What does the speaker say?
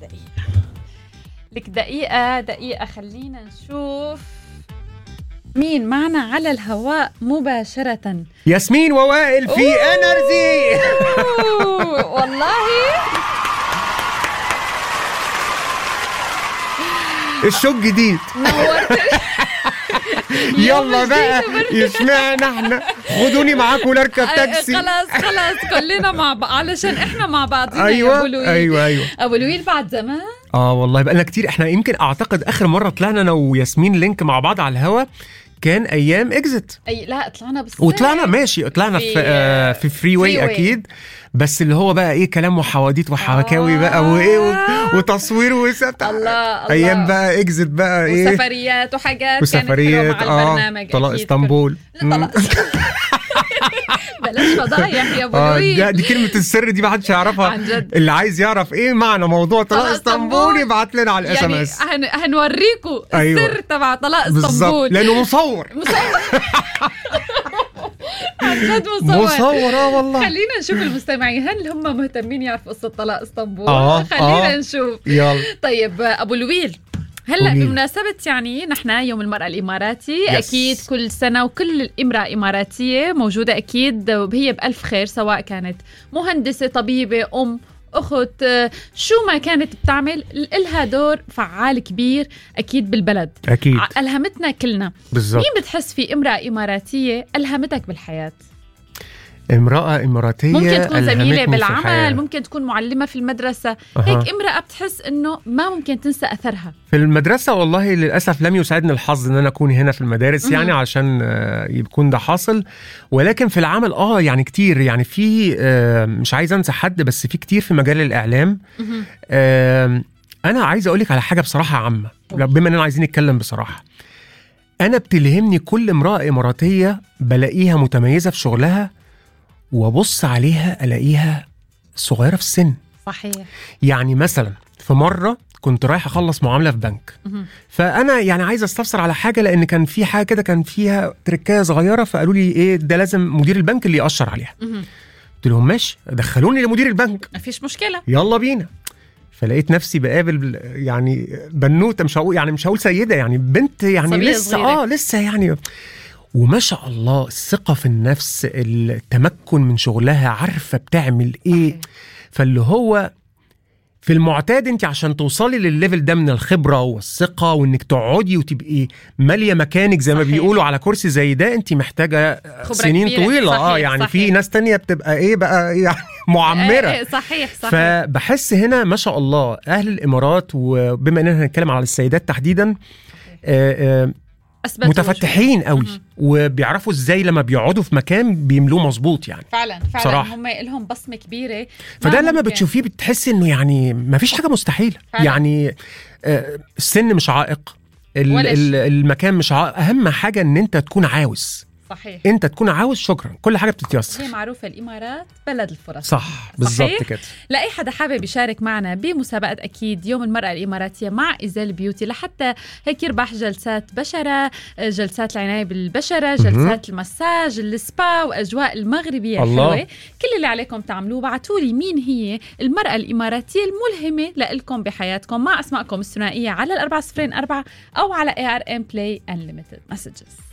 دقيقة لك دقيقة دقيقة خلينا نشوف مين معنا على الهواء مباشرة ياسمين ووائل في انرجي أوه، والله الشوك جديد نورت يلا بقى جديد يسمعنا احنا خدوني معاكم ونركب تاكسي خلاص خلاص كلنا مع بعض علشان احنا مع بعضينا يا ايوه ابو لويل ايوه ايوه ابو لويل بعد زمان اه والله بقى لنا كتير احنا يمكن اعتقد اخر مره طلعنا انا وياسمين لينك مع بعض على الهوا كان ايام اكزت اي لا طلعنا بس وطلعنا ماشي طلعنا في في- آه في فري واي فري واي. اكيد بس اللي هو بقى ايه كلام وحواديت وحكاوي بقى وايه و- وتصوير وسبت الله الله ايام بقى اكزت بقى ايه وسفريات وحاجات وسفريات كانت حلوة مع اه البرنامج طلاق أكيد. اسطنبول لا، طلاق بلاش فضايح يا ابو اه لويل ده- دي كلمة السر دي محدش يعرفها عن جد. اللي عايز يعرف ايه معنى موضوع طلاق طلاق اسطنبول اسطنبول. يبعت لنا على الاس ام يعني اس هن... هنوريكم أيوة. السر تبع طلاق بالظبط اسطنبول لانه مصور مصور عن جد مصور مصور اه والله خلينا نشوف المستمعين هل هم مهتمين يعرفوا قصة طلاق اسطنبول آه، خلينا آه. نشوف يلا طيب ابو لويل هلا قوليلي. بمناسبة يعني نحن يوم المرأة الإماراتي يس. أكيد كل سنة وكل امرأة إماراتية موجودة أكيد هي بألف خير سواء كانت مهندسة طبيبة أم أخت آه، شو ما كانت بتعمل إلها دور فعال كبير أكيد بالبلد اكيد ع- ألهمتنا كلنا بالظبط مين بتحس في امرأة إماراتية ألهمتك بالحياة امرأة إماراتية ممكن تكون زميلة ألهمتني في الحياة. بالعمل ممكن تكون معلمة في المدرسة أها. هيك امرأة بتحس إنه ما ممكن تنسى أثرها في المدرسة والله للأسف لم يساعدني الحظ إن أنا أكون هنا في المدارس مهم. يعني عشان آه، يكون ده حاصل ولكن في العمل آه يعني كتير يعني في آه، مش عايز أنسى حد بس في كتير في مجال الإعلام آه، أنا عايز أقولك على حاجة بصراحة عامة بما إننا عايزين نتكلم بصراحة أنا بتلهمني كل امرأة إماراتية بلاقيها متميزة في شغلها وأبص عليها ألاقيها صغيرة في السن صحيح يعني مثلا في مره كنت رايح اخلص معامله في بنك مهم. فانا يعني عايز استفسر على حاجه لان كان في حاجه كده كان فيها تركايه صغيره فقالوا لي ايه ده لازم مدير البنك اللي ياشر عليها مهم. قلت لهم ماشي دخلوني لمدير البنك ما فيش مشكلة يلا بينا فلقيت نفسي بقابل يعني بنوته مش هقول يعني مش هقول سيده يعني بنت يعني صبية لسه صغيرة. اه لسه يعني وما شاء الله الثقه في النفس التمكن من شغلها عارفه بتعمل ايه صحيح. فاللي هو في المعتاد انت عشان توصلي للليفل ده من الخبره والثقه وانك تقعدي وتبقي ماليه مكانك زي ما صحيح. بيقولوا على كرسي زي ده انت محتاجه خبرة سنين كبيرة. طويله اه صحيح، يعني في صحيح. ناس تانية بتبقى ايه بقى يعني معمره إيه، صحيح صحيح فبحس هنا ما شاء الله اهل الامارات وبما اننا هنتكلم على السيدات تحديدا آه، آه، أثبتوا متفتحين قوي مهم. وبيعرفوا ازاي لما بيقعدوا في مكان بيملوه مظبوط يعني فعلا فعلا صراحة. هم لهم بصمة كبيرة فده ما لما ممكن. بتشوفيه بتحسي انه يعني ما فيش حاجه مستحيله فعلا. يعني آه، السن مش عائق ال- ولا ال- شيء. المكان مش عائق اهم حاجه ان انت تكون عاوز صحيح انت تكون عاوز شكرا كل حاجه هي بتتيسر معروفة الإمارات بلد الفرص صح بالظبط صحيح؟ كده لأي حدا حابب يشارك معنا بمسابقة أكيد يوم المرأة الإماراتية مع إزال بيوتي لحتى هيك يربح جلسات بشرة جلسات العناية بالبشرة جلسات المساج السبا وأجواء المغربية الله. الحلوة كل اللي عليكم تعملوه بعتوا لي مين هي المرأة الإماراتية الملهمة لإلكم بحياتكم مع أسماءكم الثنائية على الأربعة صفرين أربعة أو على ARM Play Unlimited Messages